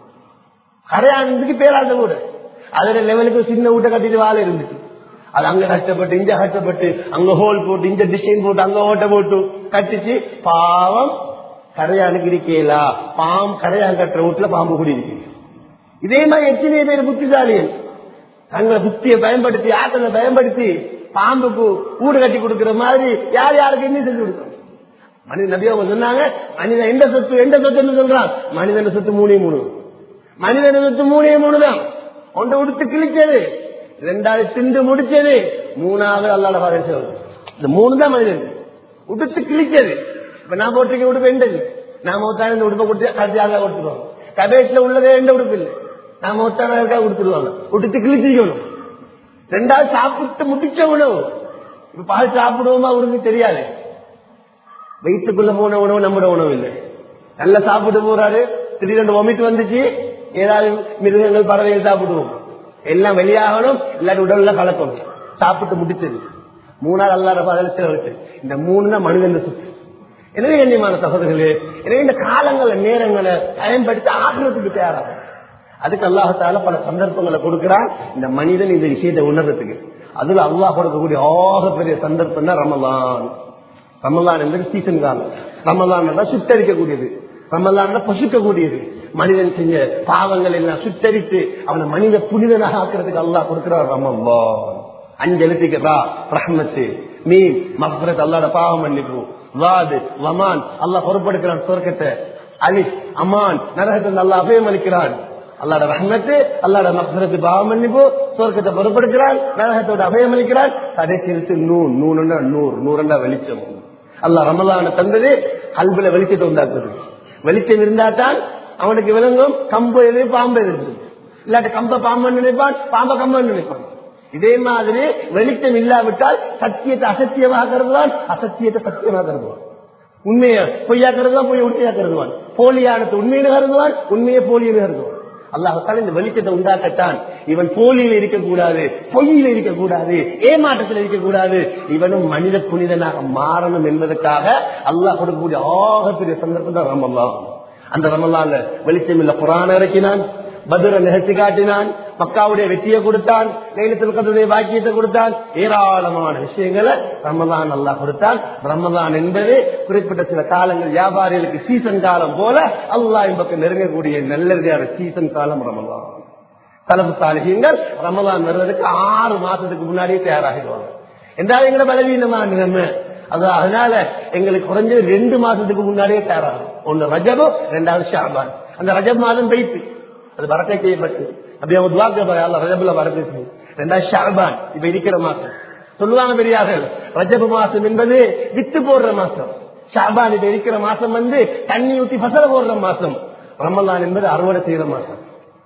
கரையானதுக்கு பேராசை கூட அதோட லெவலுக்கு சின்ன வீட்டை கட்டிட்டு வாழை இருந்துச்சு அது அங்க கஷ்டப்பட்டு இங்க கஷ்டப்பட்டு அங்க ஹோல் போட்டு இந்த டிசைன் போட்டு அங்க ஓட்ட போட்டு கட்டிச்சு பாவம் கரையானுக்கு இருக்கேலா பாம்பு கரையான் கட்டுற வீட்டுல பாம்பு கூடி இருக்கு இதே மாதிரி எத்தனை பேர் புத்திசாலிகள் தங்களை புத்தியை பயன்படுத்தி ஆற்றலை பயன்படுத்தி பாம்புக்கு கூடு கட்டி கொடுக்கிற மாதிரி யார் யாருக்கு என்ன செஞ்சு கொடுக்கணும் மனித நபி அவங்க சொன்னாங்க மனிதன் எந்த சொத்து எந்த சொத்துன்னு சொல்றான் மனிதன் சொத்து மூணே மூணு மனிதன் சொத்து மூணே மூணு தான் ஒன்றை உடுத்து கிழிச்சது ரெண்டாவது திண்டு முடிச்சது மூணாவது அல்லாட பாதை இந்த மூணு தான் மனிதன் உடுத்து கிழிச்சது இப்ப நான் போட்டிருக்க உடுப்பு எண்டது நாம ஒத்தான இந்த உடுப்பை கொடுத்து கடைசியாக கொடுத்துருவாங்க கபேட்ல உள்ளதே எந்த உடுப்பு இல்லை நாம ஒத்தானதுக்காக கொடுத்துருவாங்க உடுத்து கிழிச்சிக்கணும் ரெண்டாவது சாப்பிட்டு முடிச்ச உணவு இப்ப பால் சாப்பிடுவோமா உனக்கு தெரியாது வயிற்றுக்குள்ள போன உணவு நம்மட உணவு இல்லை நல்லா சாப்பிட்டு போறாரு திடீரென்று வொமிட் வந்துச்சு ஏதாவது மிருகங்கள் பறவைகள் சாப்பிடுவோம் எல்லாம் வெளியாகணும் இல்லாட்டி உடல்ல கலக்கணும் சாப்பிட்டு முடிச்சது மூணாவது அல்லாத பதிலத்தில் இருக்கு இந்த மூணு தான் மனிதன் சுத்து எனவே கண்ணியமான சகோதரர்களே எனவே இந்த காலங்களை நேரங்களை பயன்படுத்தி ஆகிறதுக்கு தயாராகும் அதுக்கு அல்லாஹால பல சந்தர்ப்பங்களை கொடுக்கிறான் இந்த மனிதன் இந்த விஷயத்தை உணர்றதுக்கு அதுல அல்லாஹ் கொடுக்கக்கூடிய ஆகப்பெரிய சந்தர்ப்பம் தான் ரமலான் ரமலான் என்பது சீசன் காலம் ரமலான் சுத்தரிக்கக்கூடியது ரமலான் பசுக்கக்கூடியது மனிதன் செஞ்ச பாவங்கள் எல்லாம் சுத்தரித்து அவனை மனித புனிதனாக ஆக்குறதுக்கு அல்லாஹ் கொடுக்கிறார் ரமலான் அஞ்சு எழுத்துக்கிறா ரஹ்மத்து மீன் மஃபரத் அல்லாட பாவம் மன்னிப்பு வாது வமான் அல்லாஹ் பொறுப்படுக்கிறான் சொர்க்கத்தை அலிஸ் அமான் நரகத்தை அல்லாஹ் அபயம் அளிக்கிறான் அல்லாட ரஹ்மத்து அல்லாட மக்சரத்து பாவம் மன்னிப்பு சொர்க்கத்தை பொறுப்படுக்கிறான் நரகத்தோட அபயம் அளிக்கிறான் கடைசி நூன் நூறுண்டா நூறு நூறுண்டா வெளிச்சம் அல்லா ரமலான தந்தது அல்புல வெளிச்சத்தை உண்டாக்குது வெளிச்சம் இருந்தா தான் அவனுக்கு விளங்கும் கம்பு எது பாம்பு எது இல்லாட்டி கம்ப பாம்பு நினைப்பான் பாம்ப கம்ப நினைப்பான் இதே மாதிரி வெளிச்சம் இல்லாவிட்டால் சத்தியத்தை அசத்தியமாக கருதுவான் அசத்தியத்தை சத்தியமாக கருதுவான் உண்மையை பொய்யா கருதுவான் பொய்ய உண்மையா கருதுவான் போலியானது உண்மையில கருதுவான் உண்மையை போலியில கருதுவான் அல்லாஹால இந்த வெளிச்சத்தை உண்டாக்கத்தான் இவன் போலியில் இருக்கக்கூடாது பொய்யில இருக்கக்கூடாது ஏமாற்றத்தில் இருக்கக்கூடாது இவனும் மனித புனிதனாக மாறணும் என்பதற்காக அல்லாஹ் கொடுக்கக்கூடிய ஆகப்பெரிய சந்தர்ப்பம் தான் ரமல்லான் அந்த ரமல்லான்ல வெளிச்சம் இல்ல புராண இறக்கினான் பதிர நிகழ்ச்சி காட்டினான் மக்காவுடைய வெற்றியை கொடுத்தான் லைலத்தில் கதருடைய பாக்கியத்தை கொடுத்தான் ஏராளமான விஷயங்களை ரமதான் நல்லா கொடுத்தான் ரமதான் என்பது குறிப்பிட்ட சில காலங்கள் வியாபாரிகளுக்கு சீசன் காலம் போல அல்லாஹ் பக்கம் நெருங்கக்கூடிய நல்லதான சீசன் காலம் ரமதான் தலப்பு சாலிகள் ரமதான் வருவதற்கு ஆறு மாசத்துக்கு முன்னாடியே தயாராகிடுவாங்க என்றால் எங்களை பலவீனமான நிலைமை அது அதனால எங்களுக்கு குறைஞ்சது ரெண்டு மாசத்துக்கு முன்னாடியே தயாராகும் ஒன்னு ரஜபம் ரெண்டாவது ஷாபான் அந்த ரஜப் மாதம் பெய்த்து அது வரக்கை செய்யப்பட்டு அப்படி அவங்க துவாக்க ரஜபுல வரக்கு ரெண்டாவது ஷாபான் இப்ப இருக்கிற மாசம் சொல்லுவாங்க பெரியார்கள் ரஜபு மாசம் என்பது வித்து போடுற மாசம் ஷாபான் இப்ப இருக்கிற மாசம் வந்து தண்ணி ஊத்தி பசல போடுற மாசம் ரமலான் என்பது அறுவடை செய்யற மாசம்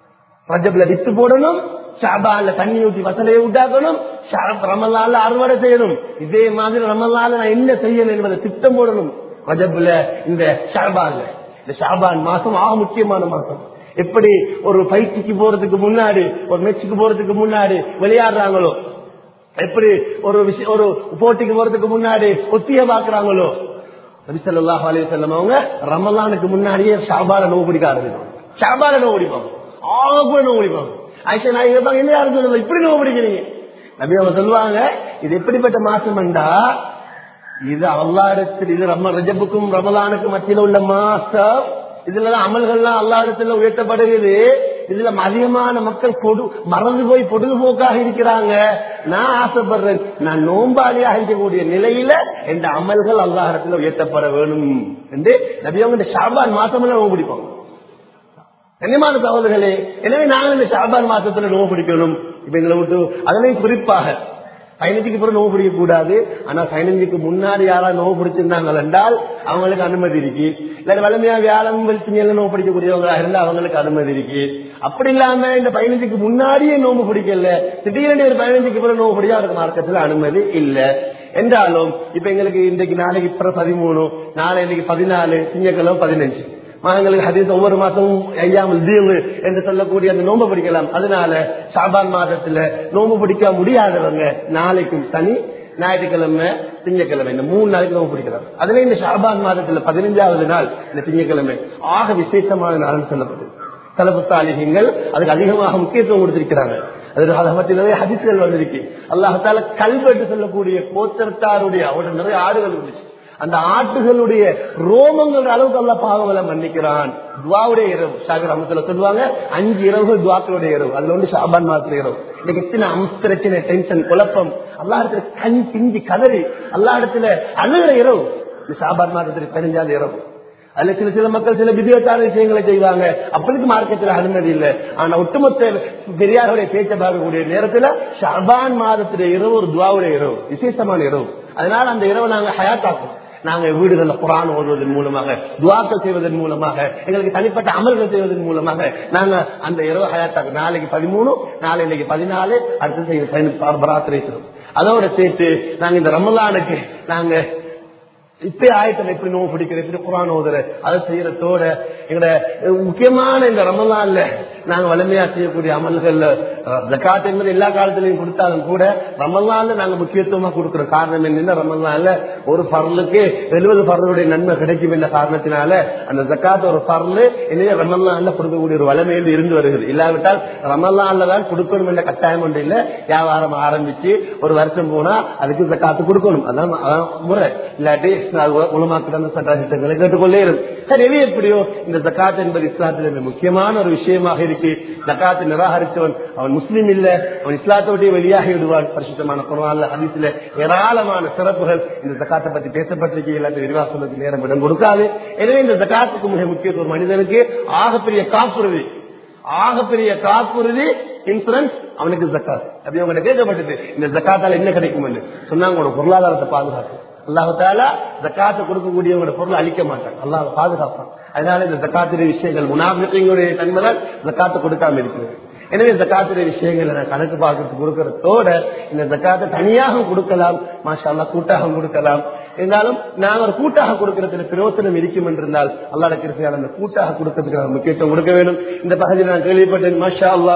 ரஜப்ல வித்து போடணும் ஷாபான்ல தண்ணி ஊற்றி வசலையை உண்டாக்கணும் ரமலான்ல அறுவடை செய்யணும் இதே மாதிரி ரமலான்ல நான் என்ன செய்யணும் என்பதை திட்டம் போடணும் ரஜப்ல இந்த ஷாபான்ல இந்த ஷாபான் மாசம் ஆக முக்கியமான மாசம் எப்படி ஒரு பயிற்சிக்கு போறதுக்கு முன்னாடி ஒரு மெச்சுக்கு போறதுக்கு முன்னாடி விளையாடுறாங்களோ எப்படி ஒரு விஷயம் ஒரு போட்டிக்கு போறதுக்கு முன்னாடி ஒத்திய பாக்குறாங்களோ நபிசல்லாஹ் அலி செல்லம் அவங்க ரமலானுக்கு முன்னாடியே ஷாபால நோவு பிடிக்க ஆரம்பிக்கும் ஷாபால நோவு பிடிப்பாங்க ஆக கூட நோவு பிடிப்பாங்க ஆக்சுவலா நான் கேட்பாங்க என்ன யாரும் சொல்லுங்க இப்படி நோவு பிடிக்கிறீங்க நபி அவங்க சொல்லுவாங்க இது எப்படிப்பட்ட மாசம் என்றா இது அல்லாடத்தில் இது ரம ரஜபுக்கும் ரமலானுக்கும் மத்தியில் உள்ள மாசம் இதுலதான் அமல்கள்லாம் அல்லா இடத்துல உயர்த்தப்படுகிறது இதுல அதிகமான மக்கள் பொடு மறந்து போய் பொழுதுபோக்காக இருக்கிறாங்க நான் ஆசைப்படுறேன் நான் நோம்பாளியாக இருக்கக்கூடிய நிலையில இந்த அமல்கள் அல்லா இடத்துல உயர்த்தப்பட வேணும் என்று நபியவங்க இந்த ஷாபான் மாசம் நோவு பிடிப்போம் கண்ணியமான சகோதரர்களே எனவே நாங்கள் இந்த ஷாபான் மாசத்துல நோவு பிடிக்கணும் இப்ப எங்களை விட்டு அதனையும் குறிப்பாக பதினஞ்சுக்கு பிறகு நோவு பிடிக்க கூடாது ஆனா பதினஞ்சுக்கு முன்னாடி யாராவது நோவு பிடிச்சிருந்தாங்க என்றால் அவங்களுக்கு அனுமதி இருக்கு இல்ல வலிமையா வியாழன் வெளிச்சமையில நோவு பிடிக்கக்கூடியவங்களா இருந்தா அவங்களுக்கு அனுமதி இருக்கு அப்படி இல்லாம இந்த பதினஞ்சுக்கு முன்னாடியே நோம்பு பிடிக்கல திடீர்னு ஒரு பதினஞ்சுக்கு பிறகு நோவு பிடிக்க அவருக்கு மார்க்கத்துல அனுமதி இல்ல என்றாலும் இப்ப எங்களுக்கு இன்றைக்கு நாளைக்கு இப்ப பதிமூணு நாளைக்கு பதினாலு திங்கக்கிழமை பதினஞ்சு எங்களுக்கு ஹதீஸ் ஒவ்வொரு மாசமும் ஐயாமல் தீவு என்று சொல்லக்கூடிய அந்த நோம்பு பிடிக்கலாம் அதனால ஷாபான் மாதத்துல நோம்பு பிடிக்க முடியாதவங்க நாளைக்கும் தனி ஞாயிற்றுக்கிழமை திங்கக்கிழமை இந்த மூணு நாளைக்கு நோம்பு பிடிக்கிறார் அதுல இந்த ஷாபான் மாதத்துல பதினஞ்சாவது நாள் இந்த திங்கக்கிழமை ஆக விசேஷமான நாள் சொல்லப்படுது தலபுத்தாலிகங்கள் அதுக்கு அதிகமாக முக்கியத்துவம் கொடுத்திருக்கிறாங்க அது அதை பற்றி நிறைய ஹதிசுகள் வந்திருக்கு அல்லாஹால கல்வெட்டு சொல்லக்கூடிய கோத்தர்த்தாருடைய அவருடைய நிறைய ஆடுகள் இருந்துச்சு அந்த ஆட்டுகளுடைய ரோமங்கள் அளவுக்கு அல்ல பாவங்களை மன்னிக்கிறான் துவாவுடைய இரவு ஷாகர் அமத்துல சொல்லுவாங்க அஞ்சு இரவுகள் துவாக்களுடைய இரவு அதுல வந்து ஷாபான் மாத்திர இரவு இன்னைக்கு எத்தனை அம்சரச்சின டென்ஷன் குழப்பம் அல்லா இடத்துல கண் பிஞ்சி கதறி அல்லா இடத்துல அழுகிற இரவு இந்த ஷாபான் மாதத்துக்கு பதினஞ்சாவது இரவு அதுல சில சில மக்கள் சில விதிவத்தான விஷயங்களை செய்வாங்க அப்பளுக்கு மார்க்கத்தில் அனுமதி இல்லை ஆனா ஒட்டுமொத்த பெரியாருடைய பேச்சை பார்க்கக்கூடிய நேரத்துல ஷாபான் மாதத்துடைய இரவு ஒரு துவாவுடைய இரவு விசேஷமான இரவு அதனால அந்த இரவு நாங்க ஹயாத்தாக்கும் நாங்க வீடுகளில் குரான் ஓதுவதன் மூலமாக துவாக்கள் செய்வதன் மூலமாக எங்களுக்கு தனிப்பட்ட அமல்கள் செய்வதன் மூலமாக நாங்க அந்த இரவு ஹயாத்தாக்கு நாளைக்கு பதிமூணு நாளைக்கு பதினாலு அடுத்து பராத்திரை அதோட சேர்த்து நாங்க இந்த ரமலானுக்கு நாங்க இப்ப ஆயத்தம் எப்படி நோவு பிடிக்கிற எப்படி குரான் ஓதுற அதை செய்யறதோட எங்கட முக்கியமான இந்த ரமலான்ல நாங்க வலிமையா செய்யக்கூடிய அமல்கள்ல ஜக்காத் என்பது எல்லா காலத்திலையும் கொடுத்தாலும் கூட ரமலான்ல நாங்க முக்கியத்துவமா கொடுக்கிற காரணம் என்னன்னா ரமலான்ல ஒரு பரலுக்கு எழுபது பரலுடைய நன்மை கிடைக்கும் என்ற காரணத்தினால அந்த ஜக்காத் ஒரு பரலு எனவே ரமலான்ல கொடுக்கக்கூடிய ஒரு வலிமையில் இருந்து வருகிறது இல்லாவிட்டால் ரமலான்ல தான் கொடுக்கணும் என்ற கட்டாயம் ஒன்று இல்ல வியாபாரம் ஆரம்பிச்சு ஒரு வருஷம் போனா அதுக்கு ஜக்காத்து கொடுக்கணும் அதான் அதான் முறை இல்லாட்டி உலமாக்கிட்ட சட்ட திட்டங்களை கேட்டுக்கொள்ளே இருக்கும் சரி எது எப்படியோ இந்த ஜக்காத் என்பது இஸ்லாத்தில் முக்கியமான ஒரு விஷயமாக இருக்கு ஜக்காத்தை நிராகரித்தவன் அவன் முஸ்லீம் இல்ல அவன் இஸ்லாத்தை விட்டு வெளியாகி விடுவான் பரிசுத்தமான குரான்ல ஹதீஸ்ல ஏராளமான சிறப்புகள் இந்த ஜக்காத்தை பத்தி பேசப்பட்டிருக்கு இல்லாத விரிவாசனத்துக்கு நேரம் இடம் கொடுக்காது எனவே இந்த ஜக்காத்துக்கு மிக முக்கியத்துவம் மனிதனுக்கு ஆகப்பெரிய காப்புறுதி ஆகப்பெரிய காப்புறுதி இன்சூரன்ஸ் அவனுக்கு ஜக்காத் அப்படி அவங்க கேட்கப்பட்டது இந்த ஜக்காத்தால என்ன கிடைக்கும் சொன்னாங்க உங்களோட பொருளாதாரத்தை பாதுகாப்பு அல்லாஹால ஜக்காத்தை கொடுக்கக்கூடியவங்களோட பொருளை அழிக்க மாட்டாங்க அல்லாஹ் பாதுகாப்பான் அதனால இந்த ஜக்காத்துடைய விஷயங்கள் முனாபிகளுடைய தன்மைதான் ஜக்காத்தை கொடுக்காம இருக்கிறது எனவே ஜக்காத்துடைய விஷயங்களை நான் கணக்கு பார்க்கறது கொடுக்கறதோட இந்த ஜக்காத்தை தனியாக கொடுக்கலாம் மாஷா அல்லா கூட்டாக கொடுக்கலாம் இருந்தாலும் நாங்கள் ஒரு கூட்டாக கொடுக்கறதுல பிரயோசனம் இருக்கும் என்றிருந்தால் அல்லாட கிருப்பையால் அந்த கூட்டாக கொடுக்கறதுக்கு முக்கியத்துவம் கொடுக்க வேண்டும் இந்த பகுதியில் நான் கேள்விப்பட்டேன் மாஷா அல்லா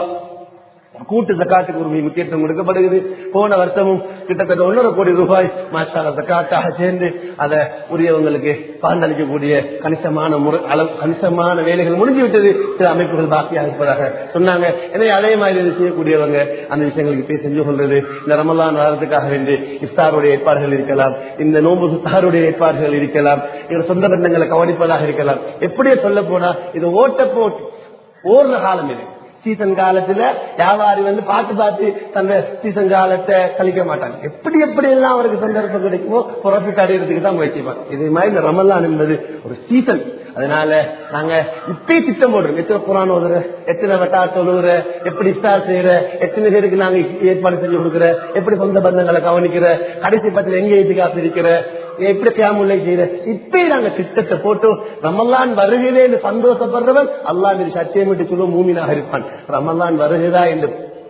கூட்டு ஜக்காத்துக்கு ஒரு முக்கியத்துவம் கொடுக்கப்படுகிறது போன வருஷமும் கிட்டத்தட்ட ஒன்னரை கோடி ரூபாய் மாஸ்டால ஜக்காத்தாக சேர்ந்து அதை உரியவங்களுக்கு பலனளிக்கக்கூடிய கணிசமான முறை அளவு கணிசமான வேலைகள் முடிஞ்சு விட்டது சில அமைப்புகள் பாக்கியாக இருப்பதாக சொன்னாங்க எனவே அதே மாதிரி இது செய்யக்கூடியவங்க அந்த விஷயங்களுக்கு போய் செஞ்சு கொள்றது இந்த ரமலான் வாரத்துக்காக வேண்டி இஃப்தாருடைய ஏற்பாடுகள் இருக்கலாம் இந்த நோம்பு சுத்தாருடைய ஏற்பாடுகள் இருக்கலாம் எங்கள் சொந்த பந்தங்களை கவனிப்பதாக இருக்கலாம் எப்படியே சொல்ல போனா இது ஓட்ட போட்டு ஓடுற காலம் இது சீசன் காலத்துல வியாபாரி வந்து பார்த்து பார்த்து தந்த சீசன் காலத்தை கழிக்க மாட்டாங்க எப்படி எப்படி எல்லாம் அவருக்கு சந்தர்ப்பம் கிடைக்குமோ ப்ராஃபிட் அடையிறதுக்கு தான் முயற்சிப்பாங்க இதே மாதிரி இந்த ரமலான் என்பது ஒரு சீசன் அதனால நாங்க இப்பயே திட்டம் போடுறோம் எத்தனை குரான் ஓதுற எத்தனை வட்டா தொழுகிற எப்படி ஸ்டார் செய்யற எத்தனை பேருக்கு நாங்க ஏற்பாடு செஞ்சு கொடுக்குற எப்படி சொந்த பந்தங்களை கவனிக்கிற கடைசி பத்தில எங்க ஏற்றுக்காசு இருக்கிற எப்படி கேமுல்லை செய்யற இப்பயே நாங்க திட்டத்தை போட்டு ரமலான் வருகிறேன் சந்தோஷப்படுறவன் அல்லா மீது சத்தியமிட்டு சொல்லுவோம் மூமினாக இருப்பான் ரமலான் வருகிறதா என்று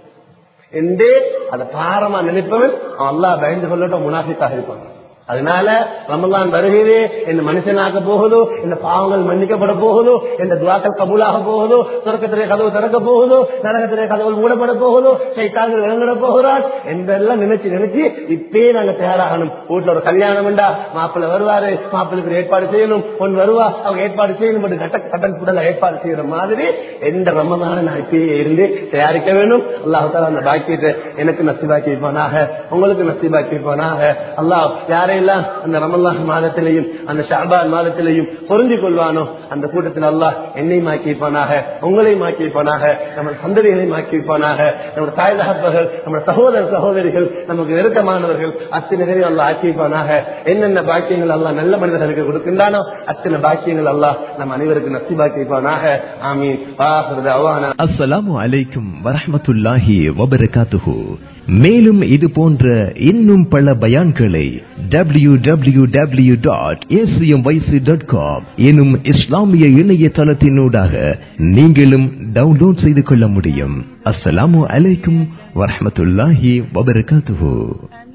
என்றே அதை பாரமா நினைப்பவன் அவன் அல்லா பயந்து கொள்ளட்டும் முனாஃபிக்காக இருப்பான் அதனால ரமலான் வருகிறே இந்த மனுஷனாக போகுதோ இந்த பாவங்கள் மன்னிக்கப்பட போகுதோ இந்த துவாக்கள் கபூலாக போகுதோ சொர்க்கத்திலே கதவு திறக்க போகுதோ நரகத்திலே கதவுகள் மூடப்பட போகுதோ சைத்தாங்கள் விளங்கிட போகிறான் என்றெல்லாம் நினைச்சு நினைச்சு இப்பயே நாங்க தயாராகணும் வீட்டுல ஒரு கல்யாணம் உண்டா மாப்பிள்ள வருவாரு மாப்பிள்ளைக்கு ஏற்பாடு செய்யணும் பொன் வருவா அவங்க ஏற்பாடு செய்யணும் கட்ட கட்டன் புடல ஏற்பாடு செய்யற மாதிரி எந்த ரமதான நான் இப்பயே இருந்து தயாரிக்க வேண்டும் அல்லாஹால அந்த பாக்கியத்தை எனக்கு நசிபாக்கி வைப்பானாக உங்களுக்கு நசிபாக்கி வைப்பானாக அல்லாஹ் யாரே யாரெல்லாம் அந்த ரமல்லாஹ் மாதத்திலையும் அந்த ஷாபான் மாதத்திலையும் பொருந்திக் கொள்வானோ அந்த கூட்டத்தில் அல்லாஹ் என்னை மாக்கி வைப்பானாக உங்களை மாக்கி வைப்பானாக நம்ம சந்ததிகளை மாக்கி வைப்பானாக நம்ம தாய் தகப்பர்கள் நம்ம சகோதர சகோதரிகள் நமக்கு நெருக்கமானவர்கள் அத்தனை பேரையும் அல்லாஹ் ஆக்கி வைப்பானாக என்னென்ன பாக்கியங்கள் அல்லாஹ் நல்ல மனிதர்களுக்கு கொடுக்கின்றானோ அத்தனை பாக்கியங்கள் அல்லாஹ் நம்ம அனைவருக்கும் நசிபாக்கி வைப்பானாக ஆமீன் வாஹிரு தஅவானா அஸ்ஸலாமு அலைக்கும் வரஹ்மத்துல்லாஹி வபரகாத்துஹு மேலும் இது போன்ற இன்னும் பல பயான்களை W W W dot dot com எனும் இஸ்லாமிய இணையதளத்தினூடாக நீங்களும் டவுன்லோட் செய்து கொள்ள முடியும் அஸ்ஸலாமு அலைக்கும் வரஹ்மத்துல்லாஹி வபரகாத்துஹு